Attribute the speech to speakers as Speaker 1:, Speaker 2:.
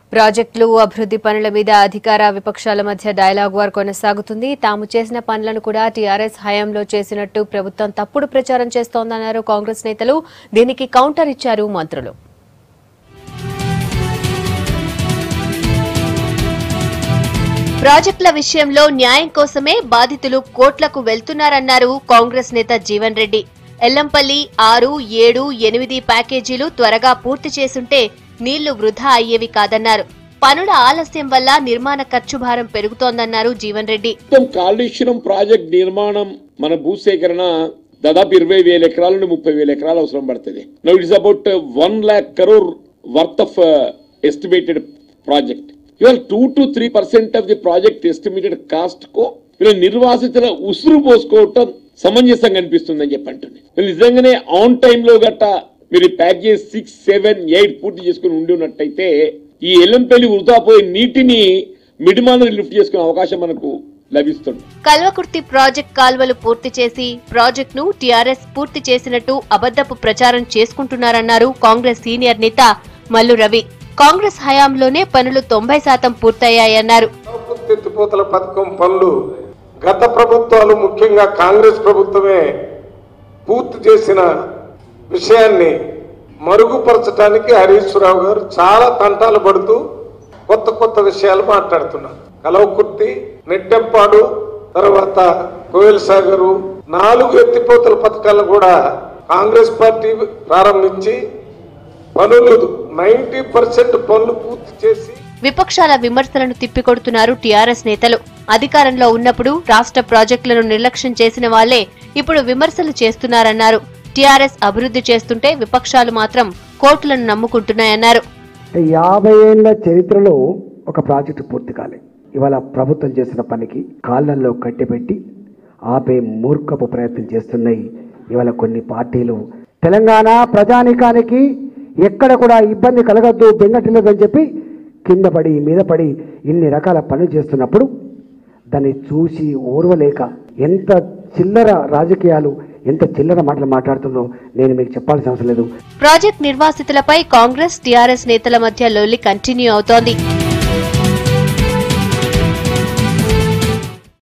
Speaker 1: ప్రాజెక్టులు అభివృద్ధి పనుల మీద అధికార విపక్షాల మధ్య డైలాగ్ వార్ కొనసాగుతుంది తాము చేసిన పనులను కూడా టీఆర్ఎస్ హయాంలో చేసినట్టు ప్రభుత్వం తప్పుడు ప్రచారం చేస్తోందన్నారు కాంగ్రెస్ నేతలు దీనికి కౌంటర్ ఇచ్చారు మంత్రులు ప్రాజెక్టుల విషయంలో న్యాయం కోసమే బాధితులు కోట్లకు వెళ్తున్నారన్నారు కాంగ్రెస్ నేత జీవన్ రెడ్డి ఎల్లంపల్లి ఆరు ఏడు ఎనిమిది ప్యాకేజీలు త్వరగా పూర్తి చేసుంటే నీళ్లు వృధా అయ్యేవి కాదన్నారు పనుల ఆలస్యం వల్ల నిర్మాణ ఖర్చు భారం పెరుగుతోందన్నారు జీవన్ రెడ్డి
Speaker 2: మొత్తం కాళేశ్వరం ప్రాజెక్ట్ నిర్మాణం మన భూసేకరణ దాదాపు ఇరవై వేల ఎకరాల నుండి ముప్పై వేల ఎకరాలు అవసరం పడుతుంది no it's about one lakh crore worth of estimated project ఇవాళ two to three percent of the project estimated cost కు వీళ్ళ నిర్వాసితుల ఉసురు పోసుకోవటం సమంజసంగా అనిపిస్తుందని చెప్పి అంటుంది వీళ్ళు నిజంగానే ఆన్ టైమ్ లో గట్ట మీరు ప్యాకేజ్ సిక్స్ సెవెన్ ఎయిట్ పూర్తి చేసుకుని ఉండి ఉన్నట్టయితే ఈ ఎల్లంపల్లి వృధా పోయే నీటిని మిడిమాన లిఫ్ట్ చేసుకునే అవకాశం మనకు లభిస్తుంది
Speaker 1: కల్వకుర్తి ప్రాజెక్ట్ కాల్వలు పూర్తి చేసి ప్రాజెక్టును టీఆర్ఎస్ పూర్తి చేసినట్టు అబద్దపు ప్రచారం చేసుకుంటున్నారన్నారు కాంగ్రెస్ సీనియర్ నేత మల్లు రవి కాంగ్రెస్ హయాంలోనే పనులు తొంభై శాతం పూర్తయ్యాయన్నారు
Speaker 3: ప్రభుత్వ ఎత్తిపోతల పథకం పనులు గత ప్రభుత్వాలు ముఖ్యంగా కాంగ్రెస్ ప్రభుత్వమే పూర్తి చేసిన విషయాన్ని మరుగుపరచడానికి హరీశ్వరరావు గారు చాలా తంటాలు పడుతూ కొత్త కొత్త విషయాలు మాట్లాడుతున్నారు కలవకుర్తి నెట్టెంపాడు తర్వాత కోయల్ సాగరు నాలుగు ఎత్తిపోతల పథకాలు కూడా కాంగ్రెస్ పార్టీ ప్రారంభించి పనులు నైంటీ పర్సెంట్ పనులు పూర్తి చేసి
Speaker 1: విపక్షాల విమర్శలను తిప్పికొడుతున్నారు టీఆర్ఎస్ నేతలు అధికారంలో ఉన్నప్పుడు రాష్ట్ర ప్రాజెక్టులను నిర్లక్ష్యం చేసిన వాళ్లే ఇప్పుడు విమర్శలు చేస్తున్నారన్నారు టీఆర్ఎస్ అభివృద్ధి చేస్తుంటే విపక్షాలు మాత్రం కోర్టులను నమ్ముకుంటున్నాయన్నారు
Speaker 4: అంటే యాభై ఏళ్ళ చరిత్రలో ఒక ప్రాజెక్టు పూర్తి కాలే ఇవాళ ప్రభుత్వం చేసిన పనికి కాళ్ళల్లో కట్టిపెట్టి ఆపే మూర్ఖపు ప్రయత్నం చేస్తున్నాయి ఇవాళ కొన్ని పార్టీలు తెలంగాణ ప్రజానికానికి ఎక్కడ కూడా ఇబ్బంది కలగద్దు బెంగటిల్లదని చెప్పి కింద పడి మీద పడి ఇన్ని రకాల పనులు చేస్తున్నప్పుడు దాన్ని చూసి ఓర్వలేక ఎంత చిల్లర రాజకీయాలు ఎంత చిల్లర మాటలు మాట్లాడుతుందో నేను మీకు చెప్పాల్సిన అవసరం లేదు
Speaker 1: ప్రాజెక్ట్ నిర్వాసితులపై కాంగ్రెస్ టీఆర్ఎస్ నేతల మధ్య లొల్లి కంటిన్యూ అవుతోంది